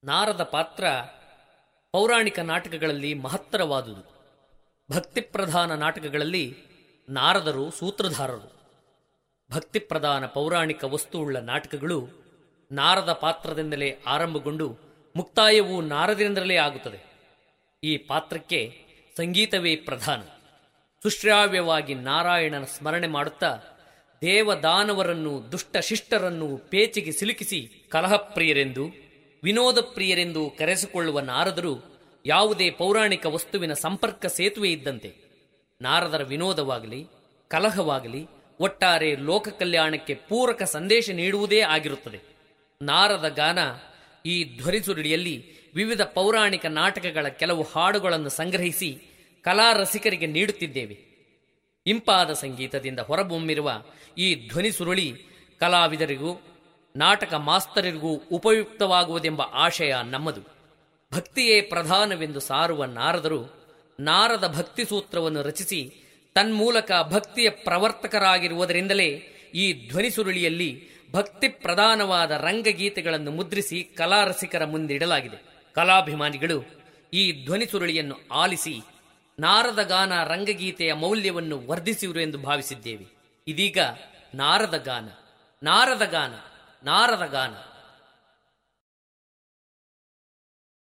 ನಾರದ ಪಾತ್ರ ಪೌರಾಣಿಕ ನಾಟಕಗಳಲ್ಲಿ ಮಹತ್ತರವಾದುದು ಭಕ್ತಿಪ್ರಧಾನ ನಾಟಕಗಳಲ್ಲಿ ನಾರದರು ಸೂತ್ರಧಾರರು ಭಕ್ತಿಪ್ರಧಾನ ಪೌರಾಣಿಕ ವಸ್ತುವುಳ್ಳ ನಾಟಕಗಳು ನಾರದ ಪಾತ್ರದಿಂದಲೇ ಆರಂಭಗೊಂಡು ಮುಕ್ತಾಯವೂ ನಾರದಿಂದಲೇ ಆಗುತ್ತದೆ ಈ ಪಾತ್ರಕ್ಕೆ ಸಂಗೀತವೇ ಪ್ರಧಾನ ಸುಶ್ರಾವ್ಯವಾಗಿ ನಾರಾಯಣನ ಸ್ಮರಣೆ ಮಾಡುತ್ತಾ ದೇವದಾನವರನ್ನು ದುಷ್ಟ ಶಿಷ್ಟರನ್ನು ಪೇಚಿಗೆ ಸಿಲುಕಿಸಿ ಕಲಹಪ್ರಿಯರೆಂದು ವಿನೋದ ಪ್ರಿಯರೆಂದು ಕರೆಸಿಕೊಳ್ಳುವ ನಾರದರು ಯಾವುದೇ ಪೌರಾಣಿಕ ವಸ್ತುವಿನ ಸಂಪರ್ಕ ಸೇತುವೆ ಇದ್ದಂತೆ ನಾರದರ ವಿನೋದವಾಗಲಿ ಕಲಹವಾಗಲಿ ಒಟ್ಟಾರೆ ಲೋಕ ಕಲ್ಯಾಣಕ್ಕೆ ಪೂರಕ ಸಂದೇಶ ನೀಡುವುದೇ ಆಗಿರುತ್ತದೆ ನಾರದ ಗಾನ ಈ ಧ್ವನಿಸುರುಳಿಯಲ್ಲಿ ವಿವಿಧ ಪೌರಾಣಿಕ ನಾಟಕಗಳ ಕೆಲವು ಹಾಡುಗಳನ್ನು ಸಂಗ್ರಹಿಸಿ ಕಲಾ ರಸಿಕರಿಗೆ ನೀಡುತ್ತಿದ್ದೇವೆ ಇಂಪಾದ ಸಂಗೀತದಿಂದ ಹೊರಬೊಮ್ಮಿರುವ ಈ ಧ್ವನಿ ಸುರುಳಿ ಕಲಾವಿದರಿಗೂ ನಾಟಕ ಮಾಸ್ತರಿಗೂ ಉಪಯುಕ್ತವಾಗುವುದೆಂಬ ಆಶಯ ನಮ್ಮದು ಭಕ್ತಿಯೇ ಪ್ರಧಾನವೆಂದು ಸಾರುವ ನಾರದರು ನಾರದ ಭಕ್ತಿ ಸೂತ್ರವನ್ನು ರಚಿಸಿ ತನ್ಮೂಲಕ ಭಕ್ತಿಯ ಪ್ರವರ್ತಕರಾಗಿರುವುದರಿಂದಲೇ ಈ ಧ್ವನಿ ಸುರುಳಿಯಲ್ಲಿ ಭಕ್ತಿ ಪ್ರಧಾನವಾದ ರಂಗಗೀತೆಗಳನ್ನು ಮುದ್ರಿಸಿ ಕಲಾರಸಿಕರ ಮುಂದಿಡಲಾಗಿದೆ ಕಲಾಭಿಮಾನಿಗಳು ಈ ಧ್ವನಿ ಸುರುಳಿಯನ್ನು ಆಲಿಸಿ ನಾರದ ಗಾನ ರಂಗಗೀತೆಯ ಮೌಲ್ಯವನ್ನು ವರ್ಧಿಸಿರು ಎಂದು ಭಾವಿಸಿದ್ದೇವೆ ಇದೀಗ ನಾರದ ಗಾನ ನಾರದ ಗಾನ ನಾರದ ಗಾನ